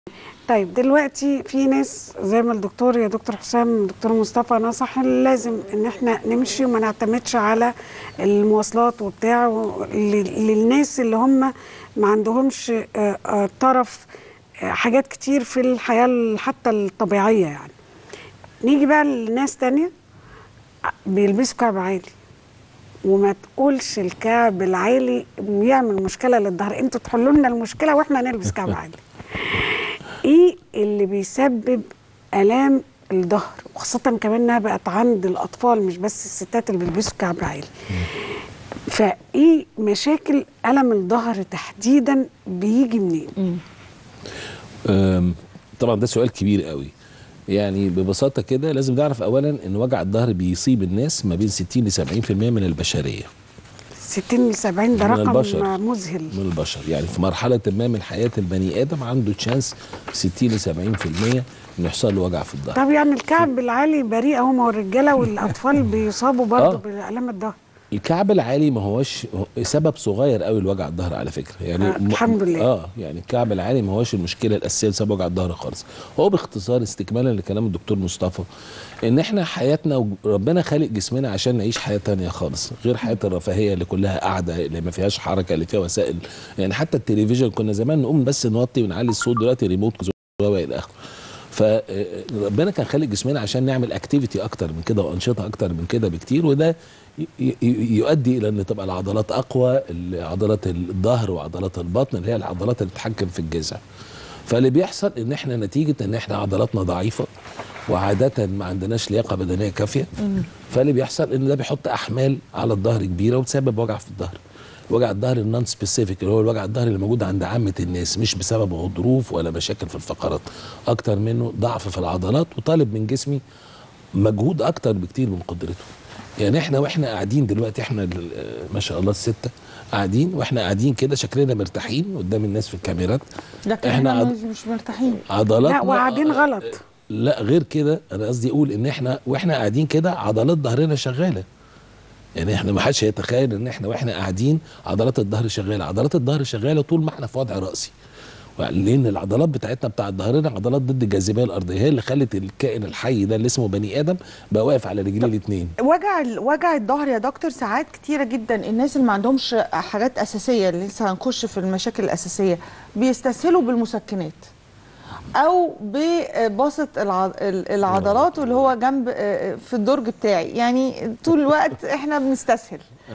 طيب دلوقتي في ناس زي ما الدكتور يا دكتور حسام دكتور مصطفى نصح إن لازم ان احنا نمشي وما نعتمدش على المواصلات وبتاع و- لل- للناس اللي هم ما عندهمش آه، آه، طرف آه، حاجات كتير في الحياة ال- حتى الطبيعية يعني نيجي بقى لناس تانية بيلبسوا كعب عالي وما تقولش الكعب العالي بيعمل مشكلة للظهر انتوا تحلوا لنا المشكلة واحنا نلبس كعب عالي ايه اللي بيسبب الام الظهر وخاصه كمان انها بقت عند الاطفال مش بس الستات اللي بيلبسوا كعب عالي فايه مشاكل الم الظهر تحديدا بيجي منين أم، طبعا ده سؤال كبير قوي يعني ببساطه كده لازم نعرف اولا ان وجع الظهر بيصيب الناس ما بين 60 ل 70% من البشريه 60 ل 70 ده من رقم البشر. مذهل من البشر يعني في مرحله ما من حياه البني ادم عنده تشانس 60 ل 70% انه يحصل له وجع في الظهر طب يعني الكعب العالي بريء هم والرجاله والاطفال بيصابوا برضه آه. بالام الظهر الكعب العالي ما هوش سبب صغير قوي لوجع الظهر على فكره يعني آه، الحمد لله. اه يعني الكعب العالي ما هوش المشكله الاساسيه لسبب وجع الظهر خالص هو باختصار استكمالا لكلام الدكتور مصطفى ان احنا حياتنا وربنا خالق جسمنا عشان نعيش حياه تانية خالص غير حياه الرفاهيه اللي كلها قاعده اللي ما فيهاش حركه اللي فيها وسائل يعني حتى التلفزيون كنا زمان نقوم بس نوطي ونعلي الصوت دلوقتي ريموت والى اخره فربنا كان خالق جسمنا عشان نعمل اكتيفيتي اكتر من كده وانشطه اكتر من كده بكتير وده ي- ي- يؤدي الى ان تبقى العضلات اقوى عضلات الظهر وعضلات البطن اللي هي العضلات اللي بتتحكم في الجذع فاللي بيحصل ان احنا نتيجه ان احنا عضلاتنا ضعيفه وعاده ما عندناش لياقه بدنيه كافيه فاللي بيحصل ان ده بيحط احمال على الظهر كبيره وتسبب وجع في الظهر وجع الظهر النون سبيسيفيك اللي هو الوجع الظهر اللي موجود عند عامه الناس مش بسبب غضروف ولا مشاكل في الفقرات اكتر منه ضعف في العضلات وطالب من جسمي مجهود اكتر بكتير من قدرته يعني احنا واحنا قاعدين دلوقتي احنا ال- ما شاء الله السته قاعدين واحنا قاعدين كده شكلنا مرتاحين قدام الناس في الكاميرات لكن احنا احنا عض... مش- مش مرتاحين عضلات لا وقاعدين غلط لا غير كده انا قصدي اقول ان احنا واحنا قاعدين كده عضلات ظهرنا شغاله يعني احنا ما حدش يتخيل ان احنا واحنا قاعدين عضلات الظهر شغاله عضلات الظهر شغاله طول ما احنا في وضع راسي لان العضلات بتاعتنا بتاعت ظهرنا عضلات ضد الجاذبيه الارضيه هي اللي خلت الكائن الحي ده اللي اسمه بني ادم بقى واقف على رجليه الاثنين وجع ال- وجع الظهر يا دكتور ساعات كتيره جدا الناس اللي ما عندهمش حاجات اساسيه اللي لسه هنخش في المشاكل الاساسيه بيستسهلوا بالمسكنات او ببسط الع- ال- العضلات واللي هو جنب آه، في الدرج بتاعي يعني طول الوقت احنا بنستسهل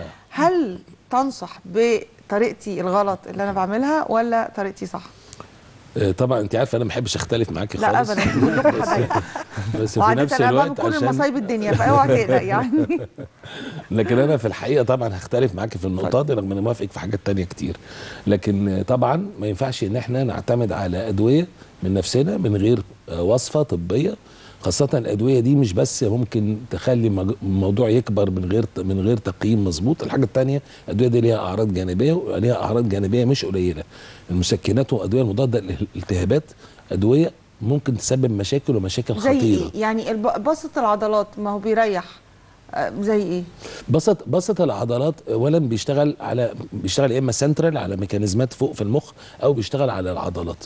هل تنصح بطريقتي الغلط اللي انا بعملها ولا طريقتي صح آه، طبعا انت عارفه انا ما بحبش اختلف معاكي لا خالص ابدا كلكم حبايب بس في وعادة نفس انا بعمل الوقت كل عشان مصايب الدنيا فاوعى تقلق يعني لكن انا في الحقيقه طبعا هختلف معاك في النقطه دي رغم اني موافق في حاجات تانية كتير لكن طبعا ما ينفعش ان احنا نعتمد على ادويه من نفسنا من غير آه، وصفه طبيه خاصة الأدوية دي مش بس ممكن تخلي مج- الموضوع يكبر من غير من غير تقييم مظبوط، الحاجة التانية الأدوية دي ليها أعراض جانبية وليها أعراض جانبية مش قليلة. المسكنات والأدوية المضادة للالتهابات أدوية ممكن تسبب مشاكل ومشاكل زي خطيرة. ايه يعني الب- بسط العضلات ما هو بيريح آه، زي ايه بسط بسط العضلات اولا بيشتغل على بيشتغل يا اما سنترال على ميكانيزمات فوق في المخ او بيشتغل على العضلات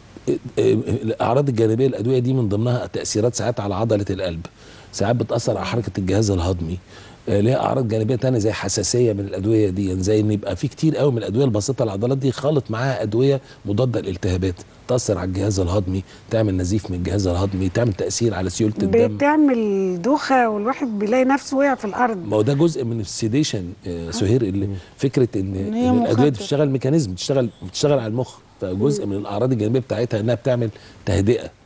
الاعراض الجانبيه الادويه دي من ضمنها تاثيرات ساعات على عضله القلب ساعات بتاثر على حركه الجهاز الهضمي آه، ليها اعراض جانبيه تانية زي حساسيه من الادويه دي يعني زي ان يبقى في كتير قوي من الادويه البسيطه العضلات دي خالط معاها ادويه مضاده للالتهابات تاثر على الجهاز الهضمي تعمل نزيف من الجهاز الهضمي تعمل تاثير على سيوله الدم بتعمل دوخه والواحد بيلاقي نفسه وقع في الارض ما هو ده جزء من السيديشن آه، سهير اللي فكره ان, إن هي إن الادويه مخدر. دي بتشتغل ميكانيزم بتشتغل بتشتغل على المخ فجزء من الاعراض الجانبيه بتاعتها انها بتعمل تهدئه